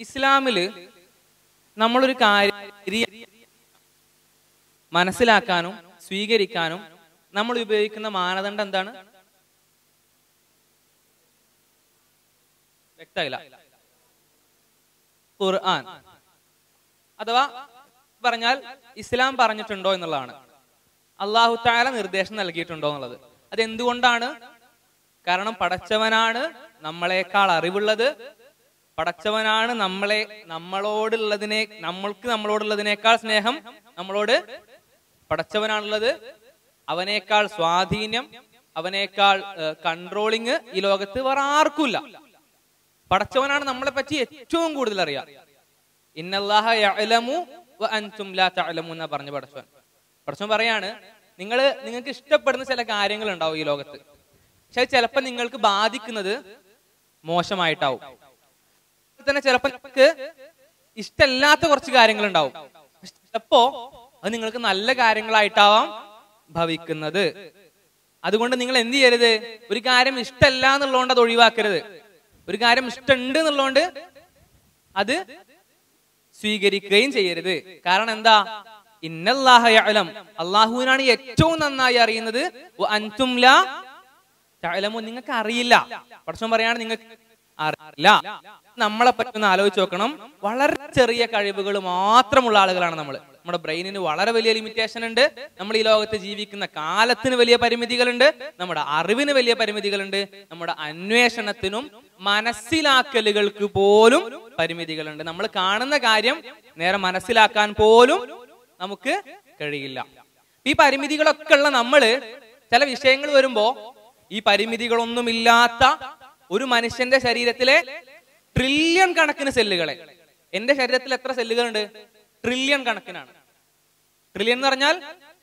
ഇസ്ലാമില് നമ്മളൊരു കാര്യം മനസ്സിലാക്കാനും സ്വീകരിക്കാനും നമ്മൾ ഉപയോഗിക്കുന്ന മാനദണ്ഡം എന്താണ് വ്യക്തമായില്ല ഖുർആൻ അഥവാ പറഞ്ഞാൽ ഇസ്ലാം പറഞ്ഞിട്ടുണ്ടോ എന്നുള്ളതാണ് അള്ളാഹു താല നിർദ്ദേശം നൽകിയിട്ടുണ്ടോ എന്നുള്ളത് അത് എന്തുകൊണ്ടാണ് കാരണം പടച്ചവനാണ് നമ്മളെക്കാൾ അറിവുള്ളത് പടച്ചവനാണ് നമ്മളെ നമ്മളോടുള്ളതിനെ നമ്മൾക്ക് നമ്മളോടുള്ളതിനേക്കാൾ സ്നേഹം നമ്മളോട് പടച്ചവനാണുള്ളത് അവനേക്കാൾ സ്വാധീനം അവനേക്കാൾ കൺട്രോളിങ് ഈ ലോകത്ത് വേറെ ആർക്കുമില്ല പടച്ചവനാണ് നമ്മളെ പറ്റി ഏറ്റവും കൂടുതൽ അറിയാം ഇന്നല്ലാഹ യഅലമു വ അൻതും ലാ തഅലമു എന്നാ പറഞ്ഞു പടച്ചവൻ പടച്ചവൻ പറയാണ് നിങ്ങൾ നിങ്ങൾക്ക് ഇഷ്ടപ്പെടുന്ന ചില കാര്യങ്ങൾ ഉണ്ടാവും ഈ ലോകത്ത് പക്ഷെ ചിലപ്പോൾ നിങ്ങൾക്ക് ബാധിക്കുന്നത് മോശമായിട്ടാവും തന്നെ ചിലപ്പോൾ നിങ്ങൾക്ക് ഇഷ്ടമല്ലാത്ത കുറച്ച് കാര്യങ്ങൾ ഉണ്ടാവും ചിലപ്പോ അത് നിങ്ങൾക്ക് നല്ല കാര്യങ്ങളായിട്ടാവാം ഭവിക്കുന്നത് അതുകൊണ്ട് നിങ്ങൾ എന്ത് ചെയ്യരുത് ഒരു കാര്യം ഇഷ്ടമല്ല എന്നുള്ളതുകൊണ്ട് അത് ഒഴിവാക്കരുത് ഒരു കാര്യം ഇഷ്ടമുണ്ട് എന്നുള്ളതുകൊണ്ട് അത് സ്വീകരിക്കുകയും ചെയ്യരുത് കാരണം എന്താ ഇന്നല്ലാഹലം അള്ളാഹുവിനാണ് ഏറ്റവും നന്നായി അറിയുന്നത് വ അൻതും ലാ തഅലമു നിങ്ങൾക്ക് അറിയില്ല പടച്ചോൻ പറയാണ് നിങ്ങൾക്ക് അറിയില്ല നമ്മളെ പറ്റി ഒന്ന് ആലോചിച്ച് നോക്കണം വളരെ ചെറിയ കഴിവുകൾ മാത്രമുള്ള ആളുകളാണ് നമ്മൾ നമ്മുടെ ബ്രെയിനിന് വളരെ വലിയ ലിമിറ്റേഷൻ ഉണ്ട് നമ്മൾ ഈ ലോകത്ത് ജീവിക്കുന്ന കാലത്തിന് വലിയ പരിമിതികളുണ്ട് നമ്മുടെ അറിവിന് വലിയ പരിമിതികളുണ്ട് നമ്മുടെ അന്വേഷണത്തിനും മനസ്സിലാക്കലുകൾക്ക് പോലും പരിമിതികളുണ്ട് നമ്മൾ കാണുന്ന കാര്യം നേരെ മനസ്സിലാക്കാൻ പോലും നമുക്ക് കഴിയില്ല ഈ പരിമിതികളൊക്കെ ഉള്ള നമ്മള് ചില വിഷയങ്ങൾ വരുമ്പോ ഈ പരിമിതികളൊന്നുമില്ലാത്ത ഒരു മനുഷ്യന്റെ ശരീരത്തിലെ ട്രില്യൺ കണക്കിന് സെല്ലുകളെ എന്റെ ശരീരത്തിൽ എത്ര സെല്ലുകളുണ്ട് ട്രില്യൺ കണക്കിനാണ് ട്രില്യൺ എന്ന് പറഞ്ഞാൽ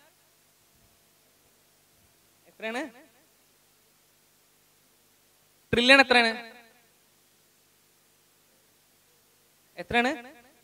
എത്രയാണ് ട്രില്യൺ എത്രയാണ് എത്രയാണ്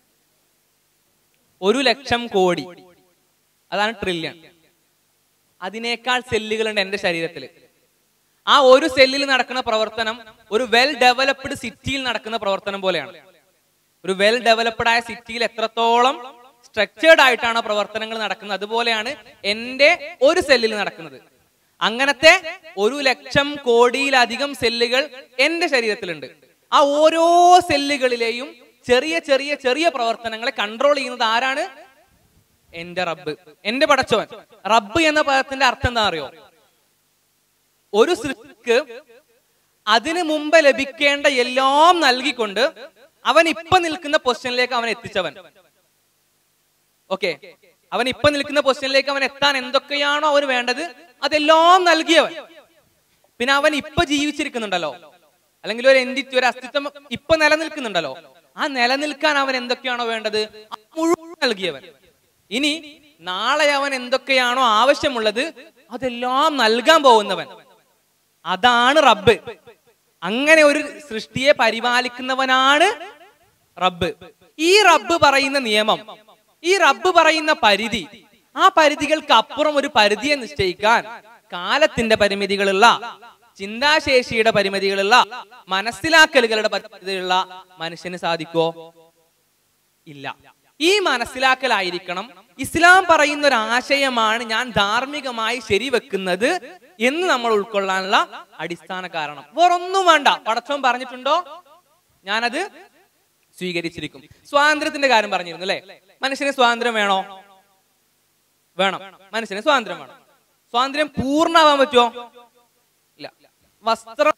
ഒരു ലക്ഷം കോടി അതാണ് ട്രില്യൺ അതിനേക്കാൾ സെല്ലുകളുണ്ട് എന്റെ ശരീരത്തിൽ ആ ഒരു സെല്ലിൽ നടക്കുന്ന പ്രവർത്തനം ഒരു വെൽ ഡെവലപ്ഡ് സിറ്റിയിൽ നടക്കുന്ന പ്രവർത്തനം പോലെയാണ് ഒരു വെൽ ഡെവലപ്ഡ് ആയ സിറ്റിയിൽ എത്രത്തോളം സ്ട്രക്ചേർഡ് ആയിട്ടാണ് പ്രവർത്തനങ്ങൾ നടക്കുന്നത് അതുപോലെയാണ് എന്റെ ഒരു സെല്ലിൽ നടക്കുന്നത് അങ്ങനത്തെ ഒരു ലക്ഷം കോടിയിലധികം സെല്ലുകൾ എന്റെ ശരീരത്തിലുണ്ട് ആ ഓരോ സെല്ലുകളിലെയും ചെറിയ ചെറിയ ചെറിയ പ്രവർത്തനങ്ങളെ കൺട്രോൾ ചെയ്യുന്നത് ആരാണ് എന്റെ റബ്ബ് എന്റെ പടച്ചവൻ റബ്ബ് എന്ന പദത്തിന്റെ അർത്ഥം എന്താ അറിയോ ഒരു സൃഷ്ടിക്ക് അതിനു മുമ്പ് ലഭിക്കേണ്ട എല്ലാം നൽകിക്കൊണ്ട് അവൻ ഇപ്പൊ നിൽക്കുന്ന പൊസിഷനിലേക്ക് അവൻ എത്തിച്ചവൻ ഓക്കെ അവൻ ഇപ്പൊ നിൽക്കുന്ന പൊസിഷനിലേക്ക് അവൻ എത്താൻ എന്തൊക്കെയാണോ അവന് വേണ്ടത് അതെല്ലാം നൽകിയവൻ പിന്നെ അവൻ ഇപ്പൊ ജീവിച്ചിരിക്കുന്നുണ്ടല്ലോ അല്ലെങ്കിൽ ഒരു എന്റിറ്റി ഒരു അസ്തിത്വം ഇപ്പൊ നിലനിൽക്കുന്നുണ്ടല്ലോ ആ നിലനിൽക്കാൻ അവൻ എന്തൊക്കെയാണോ വേണ്ടത് അത് മുഴുവൻ നൽകിയവൻ ഇനി നാളെ അവൻ എന്തൊക്കെയാണോ ആവശ്യമുള്ളത് അതെല്ലാം നൽകാൻ പോകുന്നവൻ അതാണ് റബ്ബ് അങ്ങനെ ഒരു സൃഷ്ടിയെ പരിപാലിക്കുന്നവനാണ് റബ്ബ് ഈ റബ്ബ് പറയുന്ന നിയമം ഈ റബ്ബ് പറയുന്ന പരിധി ആ പരിധികൾക്ക് അപ്പുറം ഒരു പരിധിയെ നിശ്ചയിക്കാൻ കാലത്തിന്റെ പരിമിതികളുള്ള ചിന്താശേഷിയുടെ പരിമിതികളുള്ള മനസ്സിലാക്കലുകളുടെ പരിമിതികളുള്ള മനുഷ്യന് സാധിക്കോ ഇല്ല ഈ മനസ്സിലാക്കലായിരിക്കണം ഇസ്ലാം പറയുന്ന ഒരു ആശയമാണ് ഞാൻ ധാർമ്മികമായി ശരിവെക്കുന്നത് എന്ന് നമ്മൾ ഉൾക്കൊള്ളാനുള്ള അടിസ്ഥാന കാരണം വേറൊന്നും വേണ്ട പടച്ചോൻ പറഞ്ഞിട്ടുണ്ടോ ഞാനത് സ്വീകരിച്ചിരിക്കും സ്വാതന്ത്ര്യത്തിന്റെ കാര്യം പറഞ്ഞിരുന്നു അല്ലെ മനുഷ്യന് സ്വാതന്ത്ര്യം വേണോ വേണം മനുഷ്യന് സ്വാതന്ത്ര്യം വേണം സ്വാതന്ത്ര്യം പൂർണ്ണമാവാൻ പറ്റുമോ ഇല്ല വസ്ത്രം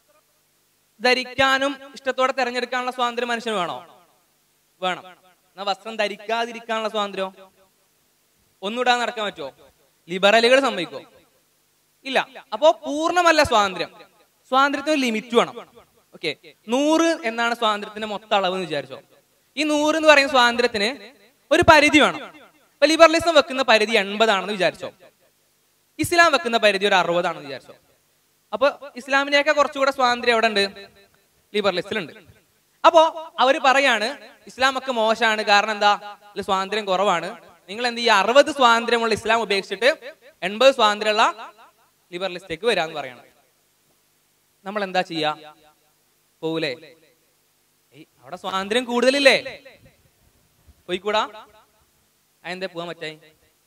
ധരിക്കാനും ഇഷ്ടത്തോടെ തെരഞ്ഞെടുക്കാനുള്ള സ്വാതന്ത്ര്യം മനുഷ്യന് വേണോ വേണം എന്നാ വസ്ത്രം ധരിക്കാതിരിക്കാനുള്ള സ്വാതന്ത്ര്യം ഒന്നുകൂടാതെ നടക്കാൻ പറ്റുമോ ലിബറലുകൾ സമ്മതിക്കോ ഇല്ല അപ്പോ പൂർണ്ണമല്ല സ്വാതന്ത്ര്യം സ്വാതന്ത്ര്യത്തിന് ലിമിറ്റ് വേണം ഓക്കെ നൂറ് എന്നാണ് സ്വാതന്ത്ര്യത്തിന്റെ മൊത്തം അളവ് എന്ന് വിചാരിച്ചോ ഈ നൂറ് എന്ന് പറയുന്ന സ്വാതന്ത്ര്യത്തിന് ഒരു പരിധി വേണം ഇപ്പൊ ലിബറലിസം വെക്കുന്ന പരിധി എൺപതാണെന്ന് വിചാരിച്ചോ ഇസ്ലാം വെക്കുന്ന പരിധി ഒരു അറുപതാണെന്ന് വിചാരിച്ചോ അപ്പൊ ഇസ്ലാമിനെയൊക്കെ കുറച്ചുകൂടെ സ്വാതന്ത്ര്യം എവിടെ ഉണ്ട് ലിബറലിസ്റ്റിലുണ്ട് അപ്പോ അവര് പറയാണ് ഇസ്ലാം ഒക്കെ മോശമാണ് കാരണം എന്താ ഇതിൽ സ്വാതന്ത്ര്യം കുറവാണ് നിങ്ങൾ എന്ത് ഈ അറുപത് സ്വാതന്ത്ര്യമുള്ള ഇസ്ലാം ഉപേക്ഷിച്ചിട്ട് എൺപത് സ്വാതന്ത്ര്യമുള്ള ലിബറലിസ്റ്റേക്ക് വരാന്ന് പറയണം നമ്മൾ എന്താ ചെയ്യാ പോകൂലേ ഏയ്, അവിടെ സ്വാതന്ത്ര്യം കൂടുതലില്ലേ പോയിക്കൂടാ അതെന്താ പോവാൻ പറ്റായി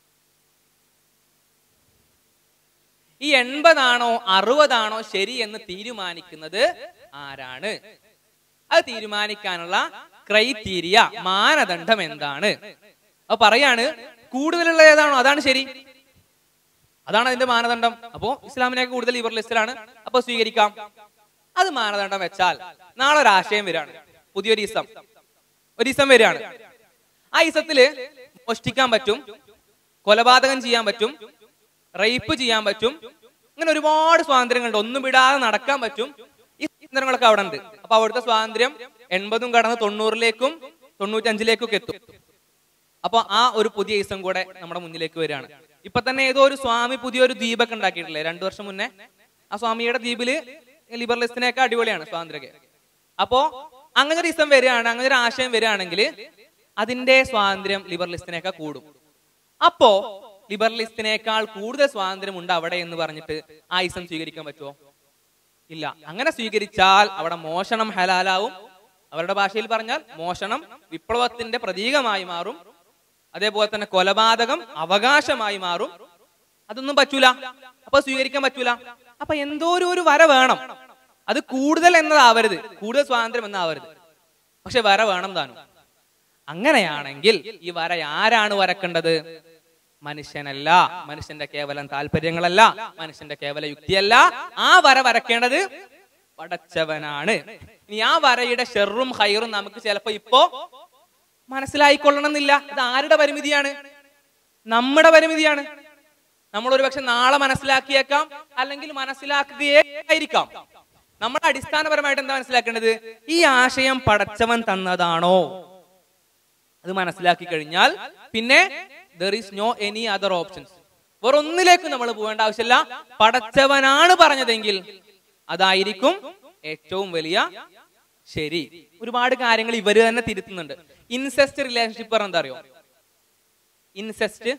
ഈ എൺപതാണോ അറുപതാണോ ശരി എന്ന് തീരുമാനിക്കുന്നത് ആരാണ് അത് തീരുമാനിക്കാനുള്ള ക്രൈറ്റീരിയ മാനദണ്ഡം എന്താണ് അപ്പൊ പറയാണ് കൂടുതലുള്ള ഏതാണോ അതാണ് ശരി അതാണ് അതിന്റെ മാനദണ്ഡം അപ്പോ ഇസ്ലാമിനേക്ക് കൂടുതൽ ലിബറലിസ്റ്റിലാണ് അപ്പൊ സ്വീകരിക്കാം അത് മാനദണ്ഡം വെച്ചാൽ നാളെ ഒരു ആശയം വരികയാണ് പുതിയൊരു ഇസം ഒരു ഇസം വരികയാണ് ആ ഇസത്തില് മോഷ്ടിക്കാൻ പറ്റും കൊലപാതകം ചെയ്യാൻ പറ്റും റേപ്പ് ചെയ്യാൻ പറ്റും അങ്ങനെ ഒരുപാട് സ്വാതന്ത്ര്യങ്ങളുണ്ട് ഒന്നും വിടാതെ നടക്കാൻ പറ്റും ഈ സ്വാതന്ത്ര്യങ്ങളൊക്കെ അവിടെ ഉണ്ട് അപ്പൊ അവിടുത്തെ സ്വാതന്ത്ര്യം എൺപതും കടന്ന് തൊണ്ണൂറിലേക്കും തൊണ്ണൂറ്റഞ്ചിലേക്കും ഒക്കെ എത്തും അപ്പൊ ആ ഒരു പുതിയ ഇസം കൂടെ നമ്മുടെ മുന്നിലേക്ക് വരികയാണ് ഇപ്പൊ തന്നെ ഏതോ ഒരു സ്വാമി പുതിയൊരു ദ്വീപൊക്കെ ഉണ്ടാക്കിയിട്ടില്ലേ രണ്ടു വർഷം മുന്നേ ആ സ്വാമിയുടെ ദ്വീപില് ലിബറലിസ്റ്റിനെയൊക്കെ അടിപൊളിയാണ് സ്വാതന്ത്ര്യമൊക്കെ അപ്പോ അങ്ങനെ ഒരു ഇസം വരികയാണ് അങ്ങനെ ഒരു ആശയം വരികയാണെങ്കിൽ അതിന്റെ സ്വാതന്ത്ര്യം ലിബറലിസ്റ്റിനേക്കാൾ കൂടും അപ്പോ ലിബറലിസ്റ്റിനേക്കാൾ കൂടുതൽ സ്വാതന്ത്ര്യം ഉണ്ട് അവിടെ എന്ന് പറഞ്ഞിട്ട് ആ ഇസം സ്വീകരിക്കാൻ പറ്റുമോ ഇല്ല അങ്ങനെ സ്വീകരിച്ചാൽ അവിടെ മോഷണം ഹലാലാവും അവരുടെ ഭാഷയിൽ പറഞ്ഞാൽ മോഷണം വിപ്ലവത്തിന്റെ പ്രതീകമായി മാറും അതേപോലെ തന്നെ കൊലപാതകം അവകാശമായി മാറും അതൊന്നും പറ്റൂല അപ്പൊ സ്വീകരിക്കാൻ പറ്റൂല അപ്പൊ എന്തോ ഒരു ഒരു വര വേണം അത് കൂടുതൽ എന്നതാവരുത് കൂടുതൽ സ്വാതന്ത്ര്യം എന്നാവരുത് പക്ഷെ വര വേണം താനും അങ്ങനെയാണെങ്കിൽ ഈ വര ആരാണ് വരക്കേണ്ടത് മനുഷ്യനല്ല മനുഷ്യന്റെ കേവലം താല്പര്യങ്ങളല്ല മനുഷ്യന്റെ കേവല യുക്തിയല്ല ആ വര വരക്കേണ്ടത് പടച്ചവനാണ് ഇനി ആ വരയുടെ ഷെറും ഹൈറും നമുക്ക് ചിലപ്പോ ഇപ്പോ മനസ്സിലായിക്കൊള്ളണം എന്നില്ല ഇത് ആരുടെ പരിമിതിയാണ് നമ്മുടെ പരിമിതിയാണ് നമ്മൾ ഒരു പക്ഷെ നാളെ മനസ്സിലാക്കിയേക്കാം അല്ലെങ്കിൽ മനസ്സിലാക്കുകയേ ആയിരിക്കാം നമ്മൾ അടിസ്ഥാനപരമായിട്ട് എന്താ മനസ്സിലാക്കേണ്ടത് ഈ ആശയം പടച്ചവൻ തന്നതാണോ അത് മനസ്സിലാക്കി കഴിഞ്ഞാൽ പിന്നെ there is no any other options വേറെ ഒന്നിലേക്കും നമ്മൾ പോകേണ്ട ആവശ്യമില്ല പടച്ചവനാണ് പറഞ്ഞതെങ്കിൽ അതായിരിക്കും ഏറ്റവും വലിയ ശരി ഒരുപാട് കാര്യങ്ങൾ ഇവര് തന്നെ തിരുത്തുന്നുണ്ട് ഇൻസെസ്റ്റ് റിലേഷൻഷിപ്പ് പറഞ്ഞ എന്താ അറിയോ ഇൻസെസ്റ്റ്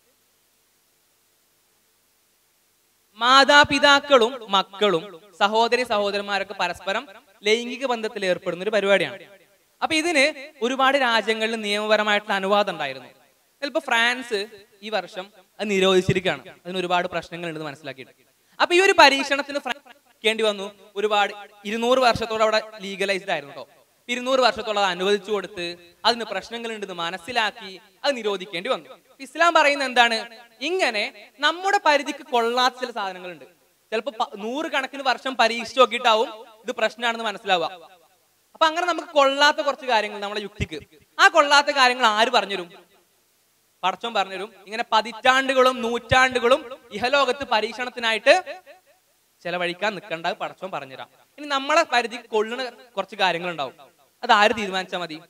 മാതാപിതാക്കളും മക്കളും സഹോദരി സഹോദരന്മാരൊക്കെ പരസ്പരം ലൈംഗിക ബന്ധത്തിൽ ഏർപ്പെടുന്ന ഒരു പരിപാടിയാണ് അപ്പൊ ഇതിന് ഒരുപാട് രാജ്യങ്ങളിൽ നിയമപരമായിട്ടുള്ള അനുവാദം ഉണ്ടായിരുന്നു ചിലപ്പോ ഫ്രാൻസ് ഈ വർഷം അത് നിരോധിച്ചിരിക്കുകയാണ് അതിന് ഒരുപാട് പ്രശ്നങ്ങൾ ഉണ്ടെന്ന് മനസ്സിലാക്കിയിട്ട് അപ്പൊ ഈ ഒരു പരീക്ഷണത്തിന് ഫ്രാൻസ് വന്നു ഒരുപാട് ഇരുന്നൂറ് വർഷത്തോളം അവിടെ ലീഗലൈസ്ഡ് ആയിരുന്നു കേട്ടോ ഇരുന്നൂറ് വർഷത്തോളം അത് അനുവദിച്ചു കൊടുത്ത് അതിന് പ്രശ്നങ്ങൾ ഉണ്ടെന്ന് മനസ്സിലാക്കി അത് നിരോധിക്കേണ്ടി വന്നു ഇസ്ലാം പറയുന്നത് എന്താണ് ഇങ്ങനെ നമ്മുടെ പരിധിക്ക് കൊള്ളാത്ത ചില സാധനങ്ങളുണ്ട് ചിലപ്പോ പ- നൂറുകണക്കിന് വർഷം പരീക്ഷിച്ച് നോക്കിയിട്ടാവും ഇത് പ്രശ്നമാണെന്ന് മനസ്സിലാവുക അപ്പൊ അങ്ങനെ നമുക്ക് കൊള്ളാത്ത കുറച്ച് കാര്യങ്ങൾ നമ്മുടെ യുക്തിക്ക് ആ കൊള്ളാത്ത കാര്യങ്ങൾ ആര് പറഞ്ഞുതരും പടച്ചോൻ പറഞ്ഞുതരും ഇങ്ങനെ പതിറ്റാണ്ടുകളും നൂറ്റാണ്ടുകളും ഇഹലോകത്ത് പരീക്ഷണത്തിനായിട്ട് ചെലവഴിക്കാൻ നിൽക്കേണ്ട പടച്ചോൻ പറഞ്ഞുതരാം ഇനി നമ്മളെ പരിധിക്ക് കൊള്ളുന്ന കുറച്ച് കാര്യങ്ങൾ ഉണ്ടാവും അത് ആര് തീരുമാനിച്ചാൽ മതി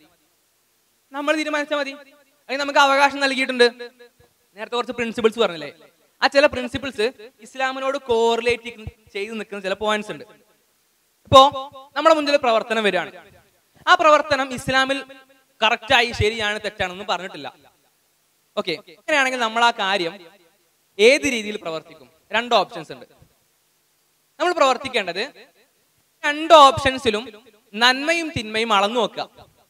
നമ്മൾ തീരുമാനിച്ചാൽ മതി അതിന് നമുക്ക് അവകാശം നൽകിയിട്ടുണ്ട് നേരത്തെ കുറച്ച് പ്രിൻസിപ്പിൾസ് പറഞ്ഞില്ലേ ആ ചില പ്രിൻസിപ്പിൾസ് ഇസ്ലാമിനോട് കോറിലേറ്റ് ചെയ്ത് നിൽക്കുന്ന ചില പോയിന്റ്സ് ഉണ്ട് ഇപ്പോ നമ്മുടെ മുന്നിൽ പ്രവർത്തനം വരികയാണ് ആ പ്രവർത്തനം ഇസ്ലാമിൽ കറക്റ്റായി ശരിയാണ് തെറ്റാണെന്ന് പറഞ്ഞിട്ടില്ല ഓക്കെ അങ്ങനെയാണെങ്കിൽ നമ്മൾ ആ കാര്യം ഏത് രീതിയിൽ പ്രവർത്തിക്കും രണ്ട് ഓപ്ഷൻസ് ഉണ്ട് നമ്മൾ പ്രവർത്തിക്കേണ്ടത് രണ്ട് ഓപ്ഷൻസിലും നന്മയും തിന്മയും അളന്നു നോക്കുക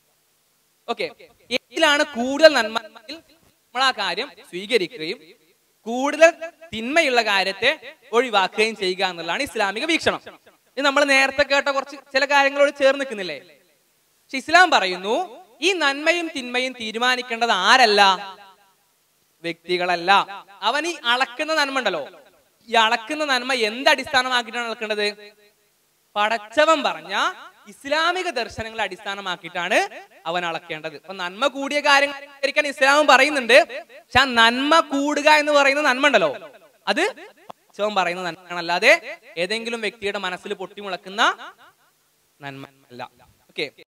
ഓക്കെ ഏതിലാണ് കൂടുതൽ നന്മ എങ്കിൽ നമ്മൾ ആ കാര്യം സ്വീകരിക്കുകയും കൂടുതൽ തിന്മയുള്ള കാര്യത്തെ ഒഴിവാക്കുകയും ചെയ്യുക എന്നുള്ളതാണ് ഇസ്ലാമിക വീക്ഷണം ഇത് നമ്മൾ നേരത്തെ കേട്ട കുറച്ച് ചില കാര്യങ്ങളോട് ചേർന്ന് നിൽക്കുന്നില്ലേ പക്ഷെ ഇസ്ലാം പറയുന്നു ഈ നന്മയും തിന്മയും തീരുമാനിക്കേണ്ടത് ആരല്ല വ്യക്തികളല്ല അവൻ ഈ അളക്കുന്ന നന്മ ഉണ്ടല്ലോ ഈ അളക്കുന്ന നന്മ എന്ത് അടിസ്ഥാനമാക്കിയിട്ടാണ് അളക്കേണ്ടത് പടച്ചവൻ പറഞ്ഞ ഇസ്ലാമിക ദർശനങ്ങളെ അടിസ്ഥാനമാക്കിയിട്ടാണ് അവൻ അളക്കേണ്ടത് അപ്പൊ നന്മ കൂടിയ കാര്യങ്ങൾ അനുകരിക്കാൻ ഇസ്ലാമും പറയുന്നുണ്ട് പക്ഷെ ആ നന്മ കൂടുക എന്ന് പറയുന്ന നന്മ ഉണ്ടല്ലോ അത് പടച്ചവൻ പറയുന്ന നന്മയാണ് അല്ലാതെ ഏതെങ്കിലും വ്യക്തിയുടെ മനസ്സിൽ പൊട്ടിമുളക്കുന്ന നന്മ അല്ല ഓക്കെ